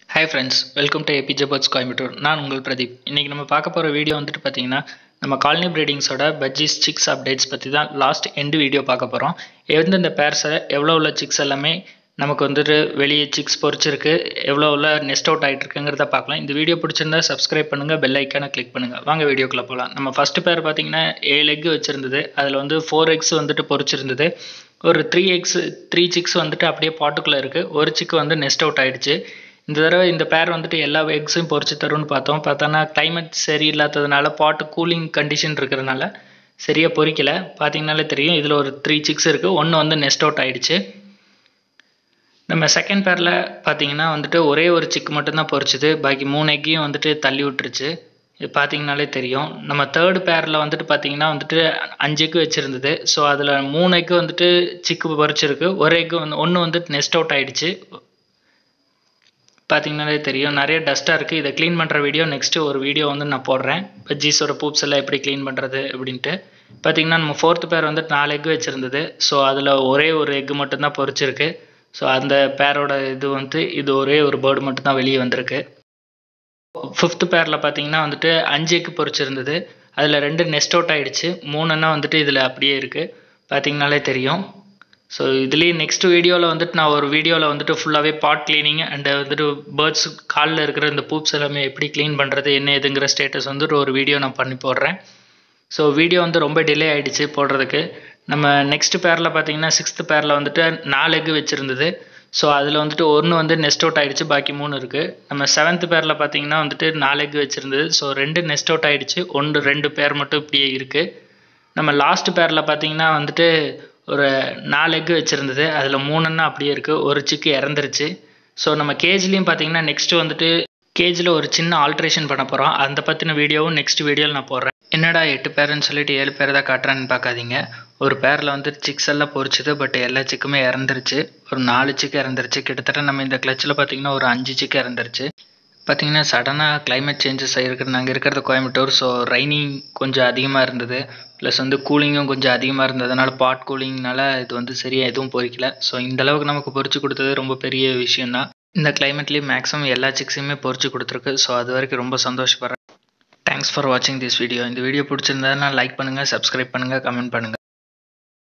hi friends welcome to APJ birds Coimbatore நான் உங்கள் பிரதீப் இன்றைக்கி நம்ம பார்க்க போகிற வீடியோ வந்துட்டு பார்த்தீங்கன்னா நம்ம காலனி ப்ரீடிங்ஸோட பஜ்ஜிஸ் சிக்ஸ் அப்டேட்ஸ் பற்றி தான் லாஸ்ட் எண்டு வீடியோ பார்க்க போகிறோம் எந்தெந்த பேர்ஸை எவ்வளோ உள்ள சிக்ஸ் எல்லாமே நமக்கு வந்துட்டு வெளியே சிக்ஸ் பொறிச்சிருக்கு எவ்வளோ உள்ள நெஸ்ட் அவுட் ஆகிட்டு இருக்குங்கிறத பார்க்கலாம் இந்த வீடியோ பிடிச்சிருந்தா சப்ஸ்கிரைப் பண்ணுங்கள் பெல் ஐக்கானை கிளிக் பண்ணுங்கள் வாங்க வீடியோக்குள்ளே போகலாம் நம்ம ஃபஸ்ட்டு பேர் பார்த்தீங்கன்னா ஏழு எக் வச்சுருந்தது அதில் வந்து ஃபோர் எக்ஸ் வந்துட்டு பொறிச்சிருந்தது ஒரு த்ரீ எக்ஸ் த்ரீ சிக்ஸ் வந்துட்டு அப்படியே பாட்டுக்குள்ளே இருக்குது ஒரு சிக்கு வந்து நெஸ்ட் அவுட் ஆகிடுச்சு இந்த தடவை இந்த பேர் வந்துட்டு எல்லா எக்ஸையும் பொறிச்சு தரும்னு பார்த்தோம் பார்த்தோன்னா கிளைமேட் சரியில்லாததுனால பாட்டு கூலிங் கண்டிஷன் இருக்கிறதுனால சரியாக பொறிக்கல பார்த்தீங்கனாலே தெரியும் இதில் ஒரு த்ரீ சிக்ஸ் இருக்குது ஒன்று வந்து நெஸ்ட் அவுட் ஆகிடுச்சு நம்ம செகண்ட் பேரில் பார்த்தீங்கன்னா வந்துட்டு ஒரே ஒரு சிக்கு மட்டும்தான் பொறிச்சுது பாக்கி மூணு எக்கையும் வந்துட்டு தள்ளி விட்டுருச்சு இது பார்த்தீங்கனாலே தெரியும் நம்ம தேர்டு பேரில் வந்துட்டு பார்த்தீங்கன்னா வந்துட்டு அஞ்சு எக்கு வச்சுருந்தது ஸோ அதில் மூணு எக்கு வந்துட்டு சிக்கு பொறிச்சிருக்கு ஒரு எக்கு வந்து ஒன்று வந்துட்டு நெஸ்ட் அவுட் ஆகிடுச்சு பார்த்தீங்கனாலே தெரியும் நிறைய டஸ்ட்டாக இருக்குது இதை க்ளீன் பண்ணுற வீடியோ நெக்ஸ்ட்டு ஒரு வீடியோ வந்து நான் போடுறேன் பஜ்ஜீஸோட பூப்ஸ் எல்லாம் எப்படி க்ளீன் பண்ணுறது அப்படின்ட்டு பார்த்தீங்கன்னா நம்ம ஃபோர்த்து பேர் வந்துட்டு நாலு எக் வச்சுருந்தது ஸோ அதில் ஒரே ஒரு எக்கு மட்டும்தான் பொறிச்சிருக்கு ஸோ அந்த பேரோட இது வந்து இது ஒரே ஒரு பேர்டு மட்டும்தான் வெளியே வந்திருக்கு ஃபிஃப்த்து பேரில் பார்த்தீங்கன்னா வந்துட்டு அஞ்சு எக்கு பொறிச்சிருந்தது அதில் ரெண்டு நெஸ்ட் அவுட் ஆகிடுச்சு மூணுன்னா வந்துட்டு இதில் அப்படியே இருக்குது பார்த்தீங்கனாலே தெரியும் ஸோ இதுலேயே நெக்ஸ்ட் வீடியோவில் வந்துட்டு நான் ஒரு வீடியோவில் வந்துட்டு ஃபுல்லாகவே பாட் க்ளீனிங் அண்டு வந்துட்டு பேர்ட்ஸ் காலில் இருக்கிற இந்த பூப்ஸ் எல்லாமே எப்படி க்ளீன் பண்ணுறது என்ன எதுங்கிற ஸ்டேட்டஸ் வந்துட்டு ஒரு வீடியோ நான் பண்ணி போடுறேன் ஸோ வீடியோ வந்து ரொம்ப டிலே ஆகிடுச்சு போடுறதுக்கு நம்ம நெக்ஸ்ட் பேரில் பார்த்தீங்கன்னா சிக்ஸ்த்து பேரில் வந்துட்டு நாலு எக்கு வச்சுருந்தது ஸோ அதில் வந்துட்டு ஒன்று வந்து நெஸ்ட் அவுட் ஆகிடுச்சு பாக்கி மூணு இருக்குது நம்ம செவன்த் பேரில் பார்த்தீங்கன்னா வந்துட்டு நாலு எக்கு வச்சுருந்தது ஸோ ரெண்டு நெஸ்ட் அவுட் ஆகிடுச்சு ஒன்று ரெண்டு பேர் மட்டும் இப்படியே இருக்குது நம்ம லாஸ்ட் பேரில் பார்த்தீங்கன்னா வந்துட்டு ஒரு நாலு எக்கு வச்சுருந்தது அதில் மூணுன்னா அப்படியே இருக்குது ஒரு சிக்கு இறந்துருச்சு ஸோ நம்ம கேஜ்லேயும் பார்த்தீங்கன்னா நெக்ஸ்ட்டு வந்துட்டு கேஜில் ஒரு சின்ன ஆல்ட்ரேஷன் பண்ண போகிறோம் அந்த பற்றின வீடியோவும் நெக்ஸ்ட் வீடியோவில் நான் போடுறேன் என்னடா எட்டு பேருன்னு சொல்லிட்டு ஏழு பேர் தான் காட்டுறான்னு பார்க்காதீங்க ஒரு பேரில் வந்து சிக்ஸ் எல்லாம் பொறிச்சுது பட் எல்லா சிக்குமே இறந்துருச்சு ஒரு நாலு சிக்கு இறந்துருச்சு கிட்டத்தட்ட நம்ம இந்த கிளச்சில் பார்த்தீங்கன்னா ஒரு அஞ்சு சிக்கு இறந்துருச்சு பார்த்தீங்கன்னா சடனாக கிளைமேட் சேஞ்சஸ் ஆகிருக்கு நாங்கள் இருக்கிறது கோயம்புத்தூர் ஸோ ரைனிங் கொஞ்சம் அதிகமாக இருந்தது ப்ளஸ் வந்து கூலிங்கும் கொஞ்சம் அதிகமாக இருந்ததுனால பாட் கூலிங்னால இது வந்து சரியாக எதுவும் பொறிக்கல ஸோ இந்த அளவுக்கு நமக்கு பொறிச்சு கொடுத்தது ரொம்ப பெரிய விஷயம் தான் இந்த கிளைமேட்லேயே மேக்ஸிமம் எல்லா சிக்ஸுமே பொறிச்சு கொடுத்துருக்கு ஸோ அது வரைக்கும் ரொம்ப சந்தோஷப்படுறேன் தேங்க்ஸ் ஃபார் வாட்சிங் திஸ் வீடியோ இந்த வீடியோ பிடிச்சிருந்ததுனா லைக் பண்ணுங்கள் சப்ஸ்கிரைப் பண்ணுங்கள் கமெண்ட் பண்ணுங்கள்